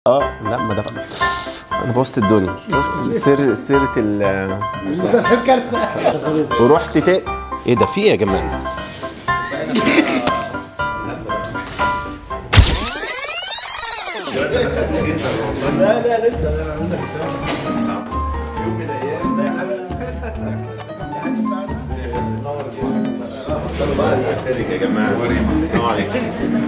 اه لا ما دفع انا بوظت الدنيا شفت سر سيره ال مسلسل كارثه ورحت تا ايه ده في ايه يا جماعه يا جماعه السلام عليكم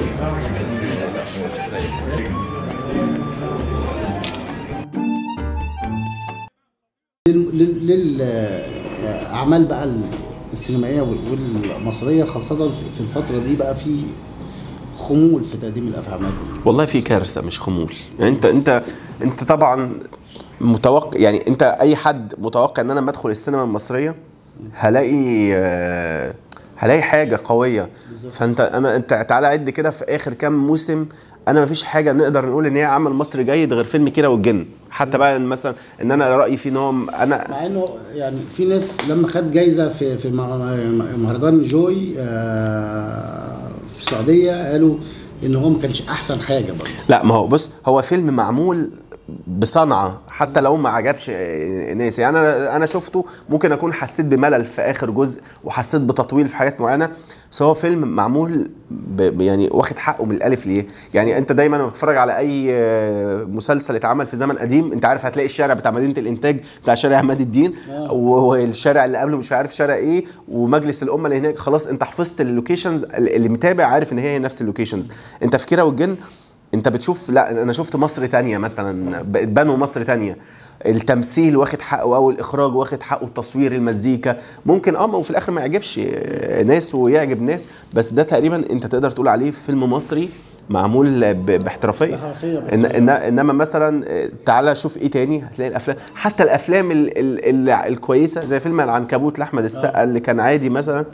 للاعمال بقى السينمائيه والمصريه خاصه في الفتره دي بقى في خمول في تقديم الافلام والله في كارثه مش خمول يعني انت انت انت طبعا متوقع يعني انت اي حد متوقع ان انا لما ادخل السينما المصريه هلاقي آه، هلاقي حاجه قويه فانت انا انت تعالى عد كده في اخر كام موسم انا ما فيش حاجه نقدر نقول ان هي عمل مصري جيد غير فيلم كيرة والجن حتى بقى إن مثلا ان انا رايي فيه ان هو انا مع انه يعني في ناس لما خد جايزه في في مه- مهرجان جوي آه، في السعوديه قالوا ان هو ما كانش احسن حاجه برضه لا ما هو بص هو فيلم معمول بصنعه حتى لو ما عجبش ناس يعني انا انا شفته ممكن اكون حسيت بملل في اخر جزء وحسيت بتطويل في حاجات معينه بس هو فيلم معمول ب ب- يعني واخد حقه من الالف ليه يعني انت دايما لما بتتفرج على اي آه، مسلسل اتعمل في زمن قديم انت عارف هتلاقي الشارع بتاع مدينه الانتاج بتاع شارع عماد الدين و- والشارع اللي قبله مش عارف شارع ايه ومجلس الامه اللي هناك خلاص انت حفظت اللوكيشنز اللي متابع عارف ان هي نفس اللوكيشنز انت في كيرة والجن انت بتشوف لا انا شفت مصر تانية مثلا بقت بنوا مصر تانية التمثيل واخد حقه او الاخراج واخد حقه التصوير المزيكا ممكن اه ما هو في الاخر ما يعجبش ناس ويعجب ناس بس ده تقريبا انت تقدر تقول عليه فيلم مصري معمول ب- باحترافيه باحترافية بس. إن إن انما مثلا تعالى شوف ايه تاني هتلاقي الافلام حتى الافلام ال ال ال الكويسه زي فيلم العنكبوت لاحمد السقا اللي كان عادي مثلا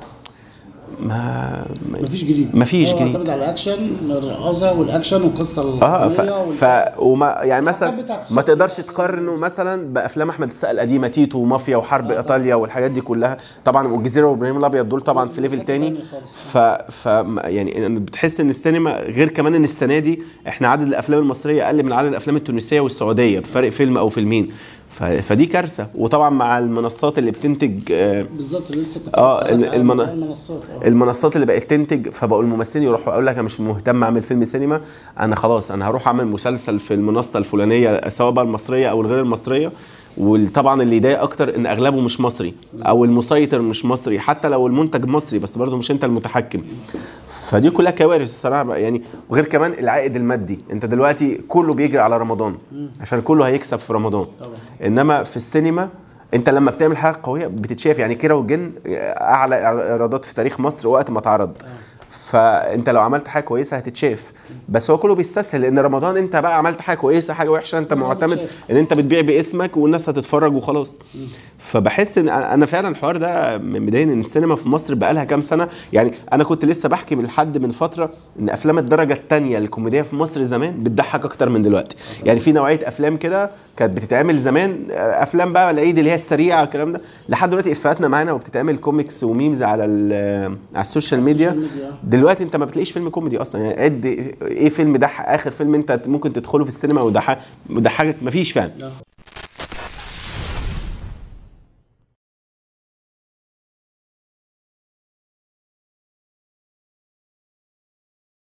ما ما- مفيش جديد مفيش هو جديد. معتمد على الاكشن الرقاصه والاكشن والقصه اه ف... القوية وال- ف... وما يعني مثلا بتاعت ما الصوت. تقدرش تقارنه مثلا بافلام احمد السقا القديمه تيتو ومافيا وحرب ايطاليا والحاجات دي كلها طبعا والجزيره وابراهيم الابيض دول طبعا في ليفل تاني ف... ف يعني أنا بتحس ان السينما غير كمان ان السنه دي احنا عدد الافلام المصريه اقل من عدد الافلام التونسيه والسعوديه بفرق فيلم او فيلمين ف... فدي كارثه وطبعا مع المنصات اللي بتنتج آه، بالظبط لسه كنت اه بسألك ال- عن المن- المنصات اه المنصات اللي بقت تنتج فبقوا الممثلين يروحوا اقول لك انا مش مهتم اعمل فيلم سينما انا خلاص انا هروح اعمل مسلسل في المنصه الفلانيه سواء بقى المصريه او الغير المصريه وطبعا اللي يضايق اكتر ان اغلبه مش مصري او المسيطر مش مصري حتى لو المنتج مصري بس برضه مش انت المتحكم فدي كلها كوارث الصراحه بقى يعني وغير كمان العائد المادي انت دلوقتي كله بيجري على رمضان عشان كله هيكسب في رمضان طبعا. انما في السينما انت لما بتعمل حاجه قويه بتتشاف يعني كيرة والجن اعلى ايرادات في تاريخ مصر وقت ما اتعرض فانت لو عملت حاجه كويسه هتتشاف بس هو كله بيستسهل لان رمضان انت بقى عملت حاجه كويسه حاجه وحشه انت معتمد بتشاف. ان انت بتبيع باسمك والناس هتتفرج وخلاص فبحس ان انا فعلا الحوار ده مضايقني ان السينما في مصر بقى لها كام سنه يعني انا كنت لسه بحكي من حد من فتره ان افلام الدرجه الثانيه الكوميديه في مصر زمان بتضحك اكتر من دلوقتي يعني في نوعيه افلام كده كانت بتتعمل زمان افلام بقى العيد اللي هي السريعه الكلام ده لحد دلوقتي افاتنا معانا وبتتعمل كوميكس وميمز على ال- على السوشيال ميديا ميديا. دلوقتي انت ما بتلاقيش فيلم كوميدي اصلا يعني عد ايه فيلم ضحك اخر فيلم انت ممكن تدخله في السينما ويضحك ويضحكك مفيش فعلا آه.